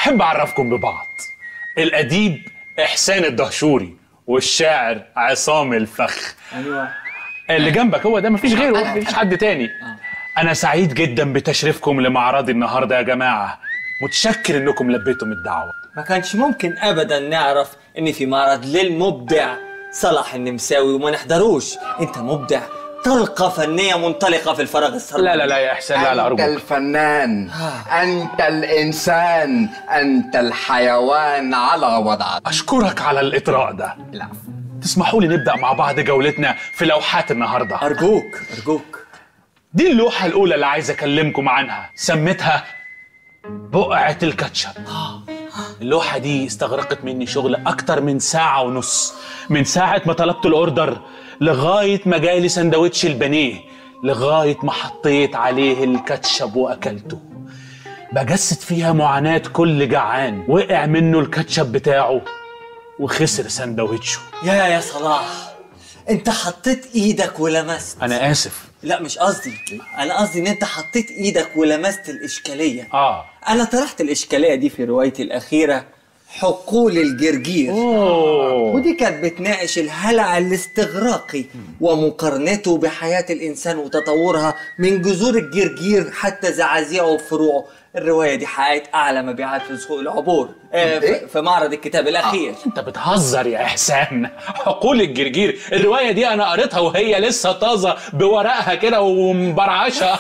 احب اعرفكم ببعض الاديب احسان الدهشوري والشاعر عصام الفخ ايوه اللي جنبك هو ده مفيش غيره مفيش حد تاني انا سعيد جدا بتشريفكم لمعرضي النهارده يا جماعه متشكر انكم لبيتم الدعوه ما كانش ممكن ابدا نعرف ان في معرض للمبدع صلاح النمساوي وما نحضروش انت مبدع طلقه فنيه منطلقه في الفراغ الصرمدي لا لا لا يا احسان لا لا أنت ارجوك الفنان أنت الإنسان أنت الحيوان على وضعك اشكرك على الاطراء ده لا تسمحوا لي نبدا مع بعض جولتنا في لوحات النهارده ارجوك ارجوك دي اللوحه الاولى اللي عايز اكلمكم عنها سميتها بقعه الكاتشب اللوحه دي استغرقت مني شغل اكتر من ساعه ونص من ساعه ما طلبت الاوردر لغايه ما جالي سندوتش البانيه لغايه ما حطيت عليه الكاتشب واكلته بجسد فيها معاناة كل جعان وقع منه الكاتشب بتاعه وخسر سندوتشه يا يا صلاح انت حطيت ايدك ولمست أنا آسف لا مش قصدي انا قصدي ان انت حطيت ايدك ولمست الاشكاليه آه انا طرحت الاشكاليه دي في روايتي الاخيره حقول الجرجير أوه ودي كانت بتناقش الهلع الاستغراقي ومقارنته بحياة الإنسان وتطورها من جذور الجرجير حتى زعازيعه وفروعه الرواية دي حققت أعلى مبيعات في سوق العبور آه في- في معرض الكتاب الأخير انت بتهزر يا احسان حقول الجرجير الروايه دي انا قريتها وهي لسه طازه بورقها كده ومبرعشه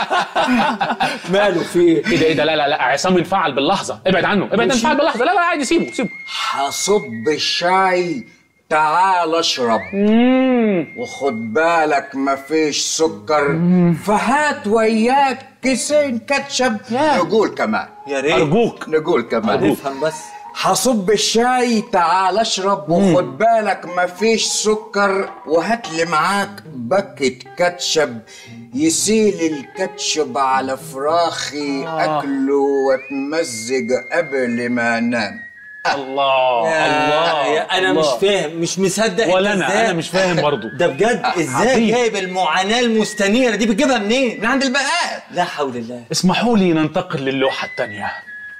ماله في إيه؟ ايه ده ايه ده لا لا لا عصام انفعل باللحظه ابعد عنه ابعد انفعل باللحظه لا لا عادي سيبه سيبه هصب الشاي تعال اشرب وخد بالك مفيش سكر فهات وياك كيسين كاتشب نقول كمان يا ريت ارجوك نقول كمان افهم بس هصب الشاي تعال اشرب وخد بالك مفيش سكر وهات لي معاك باكت كاتشب يسيل الكاتشب على فراخي اكله واتمزج قبل ما انام الله الله يا أنا الله. مش فاهم مش مصدق ولا أنت انا إزاي- انا مش فاهم برضو ده بجد ازاي عظيم. جايب المعاناة المستنيرة دي بتجيبها منين؟ من عند البقال لا حول الله اسمحوا لي ننتقل للوحة التانية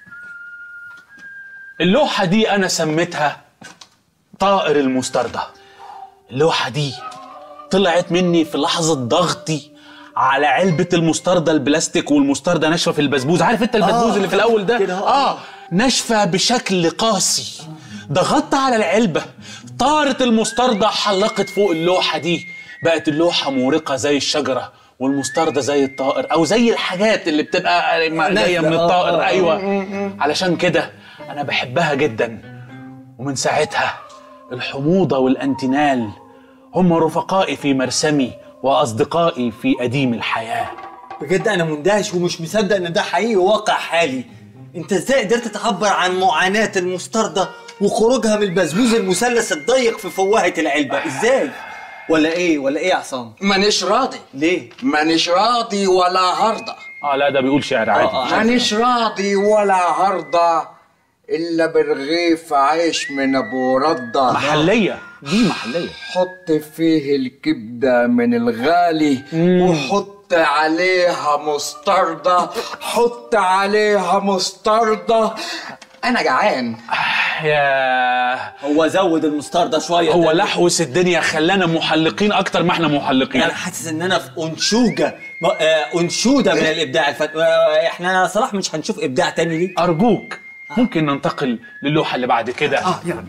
اللوحة دي أنا سميتها طائر المستردة اللوحة دي طلعت مني في لحظة ضغطي على علبة المستردة البلاستيك والمستردة ناشفة في البسبوز عارف انت البسبوز آه، اللي في الأول ده كده، آه. اه ناشفة بشكل قاسي ضغطت على العلبة طارت المستردة حلقت فوق اللوحة دي بقت اللوحة مورقة زي الشجرة والمستردة زي الطائر أو زي الحاجات اللي بتبقى جاية من آه، الطائر آه، أيوة علشان كده أنا بحبها جدا ومن ساعتها الحموضة والأنتنال هم رفقائي في مرسمي وأصدقائي في أديم الحياة بجد انا مندهش ومش مصدق ان ده حقيقي وواقع حالي انت ازاي قدرت تعبر عن معاناة المستردة وخروجها من البسبوز المثلث الضيق في فوهة العلبة ازاي ولا ايه ولا ايه يا عصام مانيش راضي ليه مانيش راضي ولا هرضى آه لا ده بيقول شعر عادي آه، آه. مانيش راضي ولا هرضى الا برغيف عيش من ابو رده محلية دي محلية حط فيه الكبدة من الغالي وحط عليها مستردة حط عليها مستردة أنا جعان يا هو زود المستردة شوية هو ده. لحوس الدنيا خلانا محلقين اكتر ما احنا محلقين انا حاسس ان انا في انشوجة م- آه، انشودة من الابداع الفن آه، احنا صلاح مش هنشوف ابداع تاني ليه ارجوك ممكن ننتقل للوحه اللي بعد كده آه يلا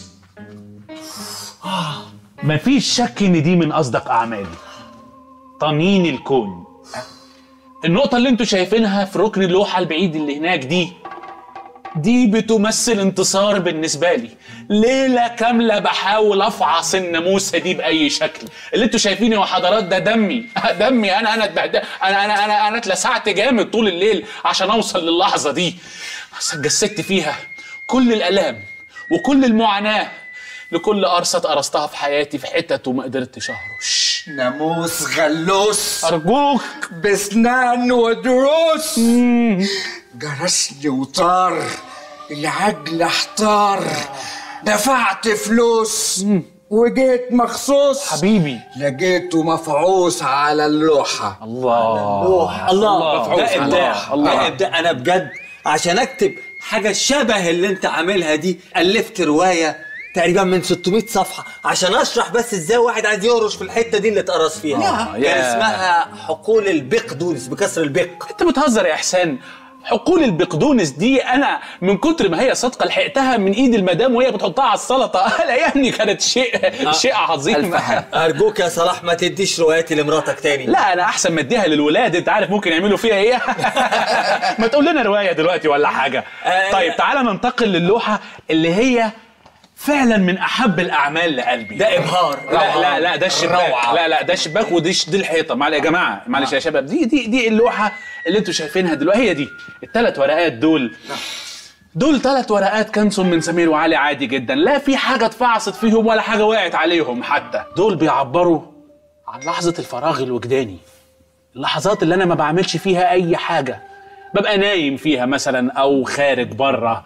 مفيش شك ان دي من اصدق اعمالي طنين الكون النقطة اللي انتوا شايفينها في ركن اللوحة البعيد اللي هناك دي دي بتمثل انتصار بالنسبة لي ليلة كاملة بحاول افعص الناموسة دي بأي شكل اللي انتوا شايفينه يا حضرات ده دمي دمي انا انا اتبهدل انا انا انا انا اتلسعت جامد طول الليل عشان اوصل للحظة دي بس جسدت فيها كل الالام وكل المعاناة لكل قرصة قرصتها في حياتي في حتت وما قدرتش اهرش ناموس غلوس ارجوك بسنان ودروس جرسني وطار العجل احتار دفعت فلوس وجيت مخصوص حبيبي لقيته مفعوص على اللوحة الله الله الله مفعوص ده على ابداع الله. ده ابداع انا بجد عشان اكتب حاجه شبه اللي انت عاملها دي الفت روايه تقريبا من 600 صفحه عشان اشرح بس ازاي واحد عايز يهرش في الحته دي اللي اتقرص فيها آه، كان يا. اسمها حقول البقدونس بكسر البق انت بتهزر يا احسان حقول البقدونس دي انا من كتر ما هي صادقه لحقتها من ايد المدام وهي بتحطها على السلطه لا يا ابني كانت شيء شيء عظيم ارجوك يا صلاح ما تديش رواياتي لمراتك تاني لا انا احسن ما اديها للولاد انت عارف ممكن يعملوا فيها ايه ما تقول لنا روايه دلوقتي ولا حاجه آه، طيب تعالى ننتقل للوحه اللي هي فعلا من احب الاعمال لقلبي ده ابهار لا لا لا ده الشباك روعة. لا لا ده الشباك ودي ش- دي الحيطه معلش يا جماعه معلش يا شباب دي دي دي اللوحه اللي انتوا شايفينها دلوقتي هي دي الثلاث ورقات دول دول ثلاث ورقات كانسون من سمير وعلي عادي جدا لا في حاجه اتفعصت فيهم ولا حاجه وقعت عليهم حتى دول بيعبروا عن لحظه الفراغ الوجداني اللحظات اللي انا ما بعملش فيها اي حاجه ببقى نايم فيها مثلا او خارج بره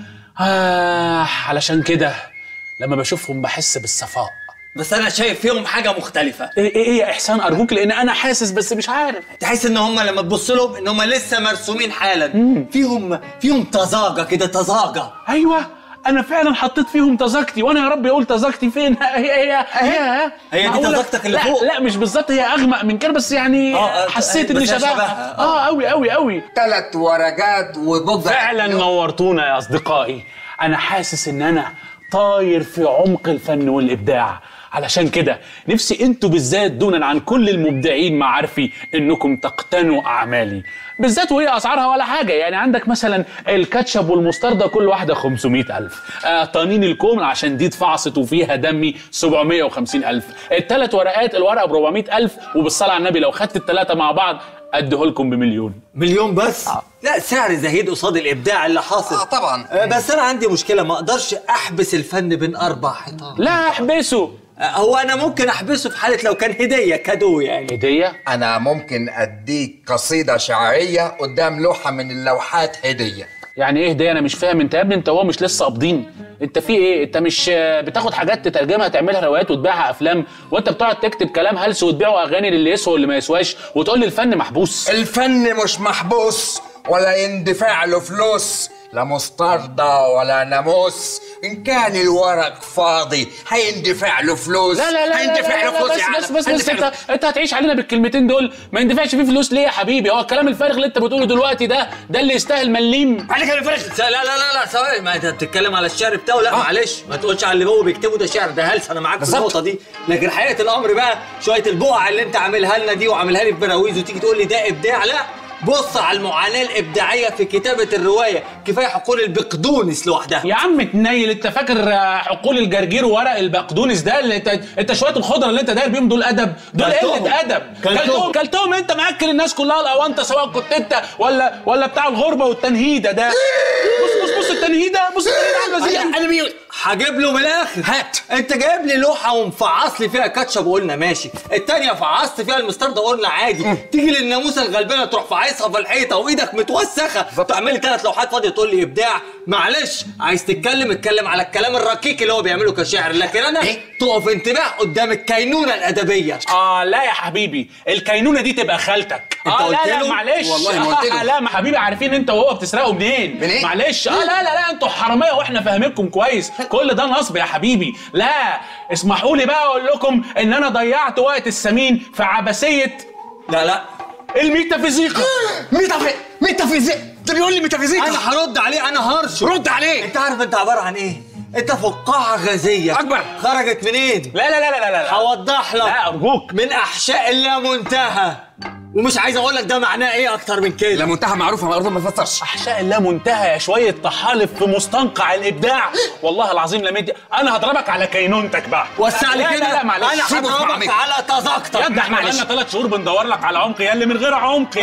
آه علشان كده لما بشوفهم بحس بالصفاء بس انا شايف فيهم حاجه مختلفه ايه ايه إيه يا احسان ارجوك لان انا حاسس بس مش عارف تحس ان هم لما تبص لهم ان هم لسه مرسومين حالا فيهم فيهم طزاجه كده طزاجه ايوه انا فعلا حطيت فيهم تزاكتي وانا يا رب اقول تزاكتي فين هي هي هي هي دي معقولة؟ تزاكتك اللي لا فوق. لا مش بالظبط هي اغمق من كده بس يعني آه، آه، حسيت بس اني هي شبهها شبهها، اه قوي قوي قوي ثلاث ورقات وبضع فعلا نورتونا يا اصدقائي انا حاسس ان انا طاير في عمق الفن والابداع علشان كده نفسي انتوا بالذات دونا عن كل المبدعين معارفي انكم تقتنوا اعمالي بالذات وهي اسعارها ولا حاجه يعني عندك مثلا الكاتشب والمستردة كل واحده 500 الف آه طنين الكوم عشان دي اتفعصت وفيها دمي 750 الف الثلاث ورقات الورقه ب 400 الف وبالصلاه على النبي لو خدت الثلاثه مع بعض اديهولكم بمليون مليون بس لا سعر زهيد قصاد الابداع اللي حاصل آه، طبعاً. آه، بس انا عندي مشكله ما اقدرش احبس الفن بين اربع حيطان لا احبسه آه، هو انا ممكن احبسه في حاله لو كان هديه كادو يعني هديه انا ممكن اديك قصيده شعريه قدام لوحه من اللوحات هديه يعني ايه هديه انا مش فاهم انت يا ابني انت هو مش لسه قابضين انت في ايه انت مش آه، بتاخد حاجات تترجمها تعملها روايات وتبيعها افلام وانت بتقعد تكتب كلام هلس وتبيعه اغاني للي يسوى واللي ما يسواش وتقول لي الفن محبوس الفن مش محبوس ولا يندفع له فلوس لا مستردة ولا ناموس ان كان الورق فاضي هيندفع له فلوس لا لا لا هيندفع لا, له لا, فلوس لا يا بس عالم. بس بس, بس هيندفع انت له- انت هتعيش علينا بالكلمتين دول ما يندفعش فيه فلوس ليه يا حبيبي هو الكلام الفارغ اللي انت بتقوله دلوقتي ده ده اللي يستاهل مليم عليك انا فرق لا لا لا لا ثواني ما انت بتتكلم على الشعر بتاعه لا معلش ما تقولش على اللي هو بيكتبه ده شعر ده هلس انا معاك في بالظبط. النقطه دي لكن حقيقه الامر بقى شويه البقع اللي انت عاملها لنا دي وعاملها لي في براويز وتيجي تقول لي ده ابداع لا بص على المعاناه الابداعيه في كتابه الروايه كفايه حقول البقدونس لوحدها يا عم تنيل انت فاكر آه، حقول الجرجير وورق البقدونس ده اللي انت انت شويه الخضره اللي انت داير بيهم دول ادب دول كلتهم. قله ادب كلتهم. كلتهم كلتهم انت ماكل الناس كلها الاونطه سواء كنت انت ولا ولا بتاع الغربه والتنهيده ده بص بص بص التنهيده بص التنهيده على المزيكا انا بيقول هجيب له من الاخر هات. انت جايب لي لوحه ومفعص لي فيها كاتشب وقلنا ماشي التانية فعصت فيها المستردة وقلنا عادي تيجي للناموسه الغلبانه تروح فعيصها في الحيطه وايدك متوسخه تعمل لي ثلاث لوحات فاضيه تقول لي ابداع معلش عايز تتكلم اتكلم على الكلام الركيك اللي هو بيعمله كشاعر لكن انا تقف انتباه قدام الكينونه الادبيه اه لا يا حبيبي الكينونه دي تبقى خالتك انت اه قلت لا لا له؟ معلش والله ما قلت له. آه لا ما حبيبي عارفين انت وهو بتسرقوا منين منين؟ معلش اه لا لا لا انتوا حراميه واحنا فاهمينكم كويس كل ده نصب يا حبيبي لا اسمحوا لي بقى اقول لكم ان انا ضيعت وقت السمين في عبثيه لا لا الميتافيزيقا ميتافي ميتافيزيق ده بيقول لي ميتافيزيقا انا هرد عليه انا هرش رد عليه انت عارف انت عباره عن ايه انت فقاعه غازيه أكبر. خرجت منين لا لا لا لا لا لا هوضح لك لا ارجوك من احشاء اللا منتهى ومش عايز اقول لك ده معناه ايه اكتر من كده لا منتهى معروفه معروفه ما تفسرش احشاء لا منتهى يا شويه طحالف في مستنقع الابداع والله العظيم لمدي انا هضربك على كينونتك بقى وسع لي لا كده لا لا معلش انا سيبه في هضربك عميق. على تذاكتر يا ابني احنا بقالنا ثلاث شهور بندور لك على عمق يا اللي من غير عمق